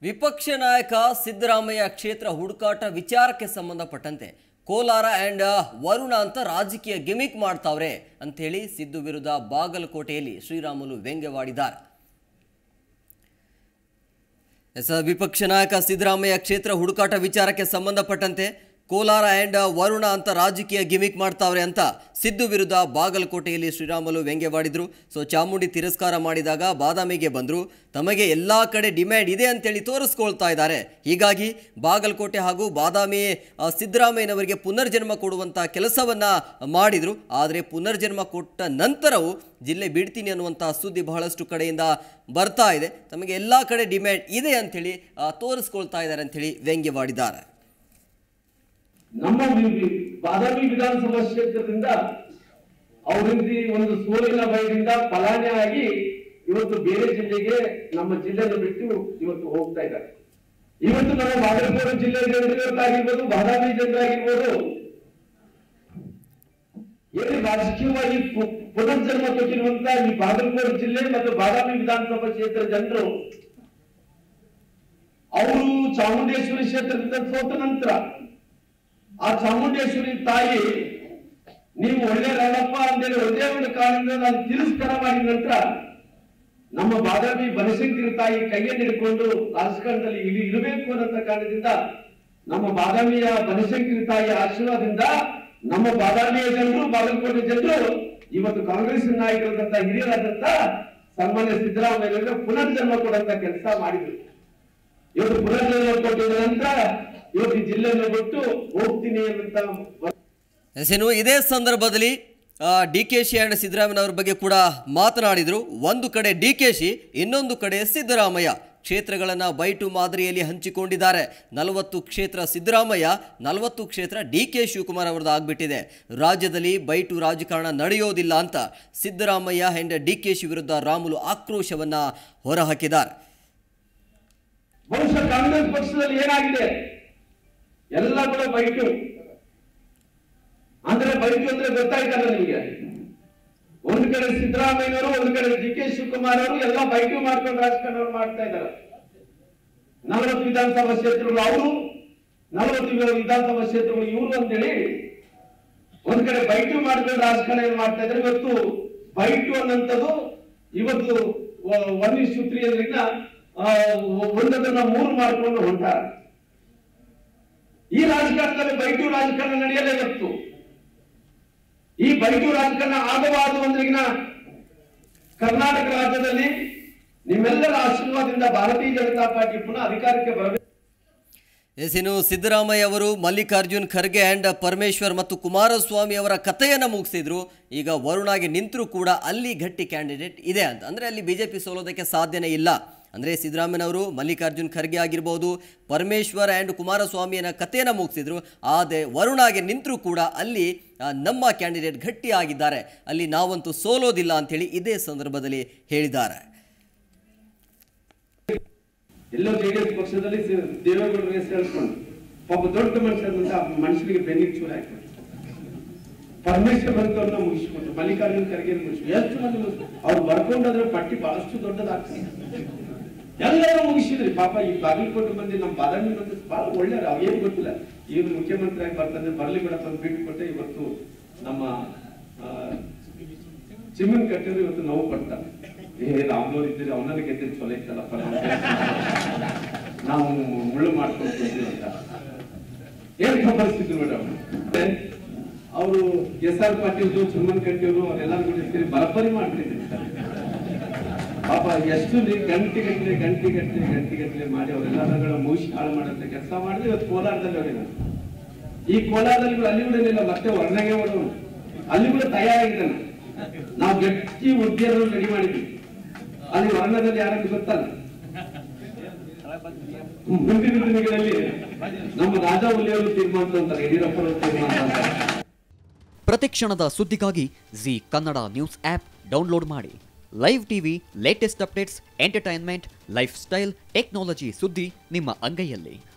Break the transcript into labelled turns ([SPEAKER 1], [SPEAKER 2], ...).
[SPEAKER 1] ವಿಪಕ್ಷ ನಾಯಕ ಸಿದ್ದರಾಮಯ್ಯ ಕ್ಷೇತ್ರ ಹುಡುಕಾಟ ವಿಚಾರಕ್ಕೆ ಸಂಬಂಧಪಟ್ಟಂತೆ ಕೋಲಾರ ಆ್ಯಂಡ್ ವರುಣ ಅಂತ ರಾಜಕೀಯ ಗಿಮಿಕ್ ಮಾಡ್ತಾವ್ರೆ ಅಂಥೇಳಿ ಸಿದ್ದು ವಿರುದ್ಧ ಬಾಗಲಕೋಟೆಯಲ್ಲಿ ಶ್ರೀರಾಮುಲು ವ್ಯಂಗ್ಯವಾಡಿದ್ದಾರೆ ಎಸ್ ವಿಪಕ್ಷ ನಾಯಕ ಸಿದ್ದರಾಮಯ್ಯ ಕ್ಷೇತ್ರ ಹುಡುಕಾಟ ವಿಚಾರಕ್ಕೆ ಸಂಬಂಧಪಟ್ಟಂತೆ ಕೋಲಾರ ಆ್ಯಂಡ್ ವರುಣ ಅಂತ ರಾಜಕೀಯ ಗಿಮಿಕ್ ಮಾಡ್ತಾವ್ರೆ ಅಂತ ಸಿದ್ದು ವಿರುದ್ಧ ಬಾಗಲಕೋಟೆಯಲ್ಲಿ ಶ್ರೀರಾಮುಲು ವ್ಯಂಗ್ಯವಾಡಿದ್ರು ಸೊ ಚಾಮುಂಡಿ ತಿರಸ್ಕಾರ ಮಾಡಿದಾಗ ಬಾದಾಮಿಗೆ ಬಂದರು ತಮಗೆ ಎಲ್ಲ ಕಡೆ ಡಿಮ್ಯಾಂಡ್ ಇದೆ ಅಂತೇಳಿ ತೋರಿಸ್ಕೊಳ್ತಾ ಇದ್ದಾರೆ ಹೀಗಾಗಿ ಬಾಗಲಕೋಟೆ ಹಾಗೂ ಬಾದಾಮಿ ಆ, ಸಿದ್ದರಾಮಯ್ಯನವರಿಗೆ ಪುನರ್ಜನ್ಮ ಕೊಡುವಂಥ ಕೆಲಸವನ್ನು ಮಾಡಿದರು ಆದರೆ ಪುನರ್ಜನ್ಮ ಕೊಟ್ಟ ನಂತರವೂ ಜಿಲ್ಲೆ ಬಿಡ್ತೀನಿ ಅನ್ನುವಂಥ ಸುದ್ದಿ ಬಹಳಷ್ಟು ಕಡೆಯಿಂದ ಬರ್ತಾ ಇದೆ ತಮಗೆ ಎಲ್ಲ ಕಡೆ ಡಿಮ್ಯಾಂಡ್ ಇದೆ ಅಂಥೇಳಿ ಆ, ತೋರಿಸ್ಕೊಳ್ತಾ ಇದ್ದಾರೆ ಅಂಥೇಳಿ ವ್ಯಂಗ್ಯವಾಡಿದ್ದಾರೆ
[SPEAKER 2] ನಮ್ಮ ವಿ- ವಿ- ಬಾದಾಮಿ ವಿಧಾನಸಭಾ ಕ್ಷೇತ್ರದಿಂದ ಅವರಿಂದ ಒಂದು ಸೋಲಿನ ಭಯದಿಂದ ಪಲಾಯನ ಆಗಿ ಇವತ್ತು ಬೇರೆ ಜಿಲ್ಲೆಗೆ ನಮ್ಮ ಜಿಲ್ಲೆಯನ್ನು ಬಿಟ್ಟು ಇವತ್ತು ಹೋಗ್ತಾ ಇದ್ದಾರೆ ಇವತ್ತು ನಮ್ಮ ಬಾಗಲಕೋಟೆ ಜಿಲ್ಲೆ ಜನರಿಗಾಗಿರ್ಬೋದು ಬಾದಾಮಿ ಜನರಾಗಿರ್ಬೋದು ಏನು ರಾಜಕೀಯವಾಗಿ ಪು- ಪುನರ್ಜನ್ಮ ಕೊಟ್ಟಿರುವಂತ ಈ ಬಾಗಲಕೋಟೆ ಜಿಲ್ಲೆ ಮತ್ತು ಬಾದಾಮಿ ವಿಧಾನಸಭಾ ಕ್ಷೇತ್ರ ಜನರು ಅವರು ಚಾಮುಂಡೇಶ್ವರಿ ಕ್ಷೇತ್ರದಿಂದ ಸೋತ ನಂತರ ಆ ಚಾಮುಂಡೇಶ್ವರಿ ತಾಯಿ ನೀವು ಒಳ್ಳೆ ರಾಳಪ್ಪ ಅಂತೇಳಿ ಒಂದೇ ಒಂದು ಕಾರಣದಿಂದ ನಾನು ತಿರಸ್ಕಾರ ಮಾಡಿದ ನಂತರ ನಮ್ಮ ಬಾದಾಮಿ ಬನಶಂಕರಿ ತಾಯಿ ಕೈಯನ್ನು ಹಿಡ್ಕೊಂಡು ರಾಜಕಾರಣದಲ್ಲಿ ಇಲ್ಲಿ ಇರಬೇಕು ಅನ್ನೋ ಕಾರಣದಿಂದ ನಮ್ಮ ಬಾದಾಮಿಯ ಬನಶಂಕರಿ ತಾಯಿಯ ಆಶೀರ್ವಾದದಿಂದ ನಮ್ಮ ಬಾದಾಮಿಯ ಜನರು ಬಾಗಲಕೋಟೆ ಜನರು ಇವತ್ತು ಕಾಂಗ್ರೆಸ್ ನಾಯಕರಾದಂತ ಹಿರಿಯರಾದಂತ ಸನ್ಮಾನ್ಯ ಸಿದ್ದರಾಮಯ್ಯ ಪುನರ್ಜನ್ಮ ಕೊಡುವಂತ ಕೆಲಸ ಮಾಡಿದ್ರು ಇವತ್ತು ಪುನರ್ಜನ್ಮ ಕೊಟ್ಟಿದ ನಂತರ ಇವತ್ತು ಈ ಜಿಲ್ಲೆಯನ್ನು ಬಿಟ್ಟು ಹೋಗ್ತೀನಿ ಅಂತ
[SPEAKER 1] ಎಸ್, ಇನ್ನು ಇದೇ ಸಂದರ್ಭದಲ್ಲಿ ಡಿ ಕೆ ಶಿ ಆ್ಯಂಡ್ ಸಿದ್ದರಾಮಯ್ಯನವರ ಬಗ್ಗೆ ಕೂಡ ಮಾತನಾಡಿದರು ಒಂದು ಕಡೆ ಡಿ ಕೆ ಶಿ ಇನ್ನೊಂದು ಕಡೆ ಸಿದ್ದರಾಮಯ್ಯ ಕ್ಷೇತ್ರಗಳನ್ನು ಬೈಟು ಮಾದರಿಯಲ್ಲಿ ಹಂಚಿಕೊಂಡಿದ್ದಾರೆ ನಲವತ್ತು ಕ್ಷೇತ್ರ ಸಿದ್ದರಾಮಯ್ಯ ನಲವತ್ತು ಕ್ಷೇತ್ರ ಡಿ ಕೆ ಶಿವಕುಮಾರ್ ಅವರದ್ದು ಆಗ್ಬಿಟ್ಟಿದೆ ರಾಜ್ಯದಲ್ಲಿ ಬೈಟು ರಾಜಕಾರಣ ನಡೆಯೋದಿಲ್ಲ ಅಂತ Siddaramaiah and D K Shi ವಿರುದ್ಧ ರಾಮುಲು ಆಕ್ರೋಶವನ್ನು ಹೊರಹಾಕಿದ್ದಾರೆ
[SPEAKER 2] ಬಹುಶಃ ಕಾಂಗ್ರೆಸ್ ಪಕ್ಷದಲ್ಲಿ ಏನಾಗಿದೆ ಎಲ್ಲ ಕೂಡ ಬೈಟು ಅಂದ್ರೆ ಬೈಟು ಅಂದ್ರೆ ಗೊತ್ತಾಯ್ತಲ್ಲ ನಿಮಗೆ ಒಂದು ಕಡೆ ಸಿದ್ದರಾಮಯ್ಯನವರು ಒಂದು ಕಡೆ ಡಿ ಕೆ ಶಿವಕುಮಾರ್ ಅವರು ಎಲ್ಲ ಬೈಟು ಮಾಡ್ಕೊಂಡು ರಾಜಕಾರಣ ಮಾಡ್ತಾ ಇದ್ದಾರೆ ನಲವತ್ತು ವಿಧಾನಸಭಾ ಕ್ಷೇತ್ರಗಳು ಅವರು ನಲವತ್ತು ವಿಧಾನಸಭಾ ಕ್ಷೇತ್ರಗಳು ಇವರು ಅಂತೇಳಿ ಒಂದ್ ಕಡೆ ಬೈಟು ಮಾಡ್ಕೊಂಡು ರಾಜಕಾರಣ ಏನ್ ಮಾಡ್ತಾ ಇದ್ರೆ ಇವತ್ತು ಬೈಟು ಅನ್ನಂಥದ್ದು ಇವತ್ತು ಒನ್ ಇಷ್ಟು ತ್ರೀ ಅಂದ್ರಿಂದ ಆ, ಒಂದನ್ನ ಮೂರು ಮಾಡ್ಕೊಂಡು ಹೊಂಟಾರ ಈ ರಾಜಕಾರಣದಲ್ಲಿ ಬೈಟು ರಾಜಕಾರಣ ನಡೆಯಲೇ ಇವತ್ತು ಈ ಬೈಟು ರಾಜಕಾರಣ ಆಗಬಾರದು ಅಂದ್ರಿಗಿನ ಕರ್ನಾಟಕ ರಾಜ್ಯದಲ್ಲಿ ನಿಮ್ಮೆಲ್ಲರ ಆಶೀರ್ವಾದದಿಂದ ಭಾರತೀಯ ಜನತಾ ಪಾರ್ಟಿ ಪುನಃ ಅಧಿಕಾರಕ್ಕೆ ಬರಬೇಕು
[SPEAKER 1] ಎಸ್ ಇನ್ನು ಸಿದ್ದರಾಮಯ್ಯ ಅವರು ಮಲ್ಲಿಕಾರ್ಜುನ್ ಖರ್ಗೆ ಆ್ಯಂಡ್ ಪರಮೇಶ್ವರ್ ಮತ್ತು ಕುಮಾರಸ್ವಾಮಿ ಅವರ ಕಥೆಯನ್ನು ಮುಗಿಸಿದ್ರು ಈಗ ವರುಣಾಗೆ ನಿಂತರೂ ಕೂಡ ಅಲ್ಲಿ ಗಟ್ಟಿ ಕ್ಯಾಂಡಿಡೇಟ್ ಇದೆ ಅಂತ ಅಂದರೆ ಅಲ್ಲಿ ಬಿ ಜೆ ಪಿ ಸೋಲೋದಕ್ಕೆ ಸಾಧ್ಯನೇ ಇಲ್ಲ ಅಂದರೆ ಸಿದ್ದರಾಮಯ್ಯನವರು ಮಲ್ಲಿಕಾರ್ಜುನ್ ಖರ್ಗೆ ಆಗಿರ್ಬೋದು ಪರಮೇಶ್ವರ್ ಆ್ಯಂಡ್ ಕುಮಾರಸ್ವಾಮಿಯನ್ನ ಕಥೆಯನ್ನು ಮುಗಿಸಿದ್ರು ಆದರೆ ವರುಣಾಗೆ ನಿಂತರೂ ಕೂಡ ಅಲ್ಲಿ ಆ, ನಮ್ಮ ಕ್ಯಾಂಡಿಡೇಟ್ ಗಟ್ಟಿ ಆಗಿದ್ದಾರೆ ಅಲ್ಲಿ ನಾವಂತೂ ಸೋಲೋದಿಲ್ಲ ಅಂಥೇಳಿ ಇದೇ ಸಂದರ್ಭದಲ್ಲಿ ಹೇಳಿದ್ದಾರೆ
[SPEAKER 2] ಎಲ್ಲೋ ಜೆಡಿಎಸ್ ಪಕ್ಷದಲ್ಲಿ ಸಿ- ದೇವೇಗೌಡರ ಹೆಸರು ಹೇಳ್ಕೊಂಡು ಪಾಪ ದೊಡ್ಡ ಮನುಷ್ಯರಂತ ಮನುಷ್ಯನಿಗೆ ಬೆನ್ನಿಗೆ ಚೂರು ಹಾಕ್ಬಿಟ್ಟು ಪರಮೇಶ್ವರ್ ಬಂತವ್ರನ್ನ ಮುಗಿಸ್ಬಿಟ್ರು ಮಲ್ಲಿಕಾರ್ಜುನ್ ಖರ್ಗೆ ಮುಗಿಸ್ಬಿಟ್ಟು ಎಷ್ಟು ಮಂದಿ ಮುಗಿಸ್- ಅವ್ರು ಬರ್ಕೊಂಡಾದ್ರೆ ಪಟ್ಟಿ ಬಹಳಷ್ಟು ದೊಡ್ಡದಾಗ್ತದೆ ಎಲ್ಲರೂ ಮುಗಿಸಿದ್ರಿ ಪಾಪ ಈ ಬಾಗಲಕೋಟೆ ಮಂದಿ ನಮ್ಮ ಬಾದಾಮಿ ಮಂದಿ ಬಹಳ ಒಳ್ಳೆಯವ್ರು ಅವೇನು ಗೊತ್ತಿಲ್ಲ ಇವ್ರು ಮುಖ್ಯಮಂತ್ರಿ ಆಗಿ ಬರ್ತಾನೆ ಬರ್ಲಿ ಬಿಡಪ್ಪ ಅಂತ ಬಿಟ್ಟು ಕೊಟ್ಟೆ ಇವತ್ತು ನಮ್ಮ ಆ, ಚಿಮ್ಮನ್ ಕಟ್ಟಿದ್ರು ಇವತ್ತು ನೋವು ಪಡ್ತಾರೆ ಏ ರಾಮ್ಲೋರ್ ಇದ್ದೀರಿ ಅವನಲ್ಲಿ ಗೆದ್ದಿದ್ದು ಚೊಲೋ ಇತ್ತಲ್ಲಪ್ಪ ನಾವು. ನಾವು ಮುಳ್ಳು ಮಾಡ್ಕೊಂಡು ಕೂತೀವಿ ಅಂತ ಏನ್ ಪರಿಸ್ಥಿತಿ ಮೇಡಮ್ ಅವರು ಎಸ್ ಆರ್ ಪಾಟೀಲ್ ಚಿಮ್ಮನ್ ಕಟ್ಟಿಯವರು ಅವರೆಲ್ಲ ಗುಡಿಸ್ತೀರಿ ಬರಬ್ಬರಿ ಮಾಡ್ತಿದ್ರು ಪಾಪ ಎಷ್ಟು ನೀ ಗಂಟೆ ಗಟ್ಟಲೆ ಗಂಟೆ ಗಟ್ಟಲೆ ಗಂಟೆ ಗಟ್ಟಲೆ ಮಾಡಿ ಅವರೆಲ್ಲಗಳ ಮುಗಿಸಿ ಹಾಳು ಮಾಡೋಂಥ ಕೆಲಸ ಮಾಡಿದ್ರೆ ಇವತ್ತು ಕೋಲಾರದಲ್ಲಿ ಹೋಗಿ ನಾನು ಈ ಕೋಲಾರದಲ್ಲಿ ಕೂಡ ಅಲ್ಲಿ ಕೂಡ ಏನಿಲ್ಲ ಮತ್ತೆ ವರ್ಣಗೆ ಮಾಡೋನು ಅಲ್ಲಿ ಕೂಡ ತಯಾರಾಗಿದ್ದಾನೆ ನಾವು ಗಟ್ಟಿ ಉದ್ಯೋಗ ರೆಡಿ ಮಾಡಿದ್ವಿ ಅಲ್ಲಿ ವರ್ಣದಲ್ಲಿ ಯಾರಂತ ಗೊತ್ತಲ್ಲ ಮುಂದಿನ ದಿನಗಳಲ್ಲಿ ನಮ್ಮ ರಾಜಾ ಹುಲಿಯವರು ತೀರ್ಮಾನ ಅಂತಾರೆ ಯಡಿಯೂರಪ್ಪರವರು ತೀರ್ಮಾನ ಅಂತಾರೆ
[SPEAKER 3] ಪ್ರತಿಕ್ಷಣದ ಸುದ್ದಿಗಾಗಿ Zee Kannada news app download ಮಾಡಿ live TV latest updates entertainment lifestyle technology ಸುದ್ದಿ ನಿಮ್ಮ ಅಂಗೈಯಲ್ಲಿ